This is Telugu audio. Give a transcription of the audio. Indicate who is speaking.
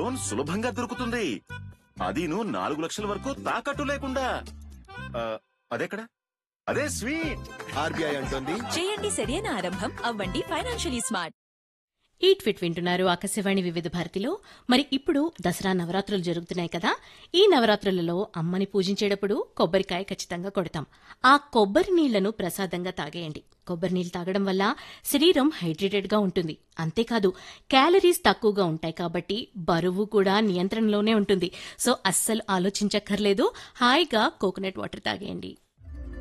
Speaker 1: లోన్ సులభంగా దొరుకుతుంది అదీను నాలుగు లక్షల వరకు తాకట్టు లేకుండా ఆ, అదెక్కడ అదే స్వీట్
Speaker 2: ఆర్బీఐ అంటుంది
Speaker 3: చేయండి సరైన ఆరంభం అవ్వండి ఫైనాన్షియలీ స్మార్ట్
Speaker 4: ఈ ట్విట్ వింటున్నారు ఆకాశవాణి వివిధ భారతిలో మరి ఇప్పుడు దసరా నవరాత్రులు జరుగుతున్నాయి కదా ఈ నవరాత్రులలో అమ్మని పూజించేటప్పుడు కొబ్బరికాయ ఖచ్చితంగా కొడతాం ఆ కొబ్బరి నీళ్లను ప్రసాదంగా తాగేయండి కొబ్బరి నీళ్లు తాగడం వల్ల శరీరం హైడ్రేటెడ్ గా ఉంటుంది అంతేకాదు క్యాలరీస్ తక్కువగా ఉంటాయి కాబట్టి బరువు కూడా నియంత్రణలోనే ఉంటుంది సో అస్సలు ఆలోచించక్కర్లేదు హాయిగా కోకోనట్ వాటర్ తాగేయండి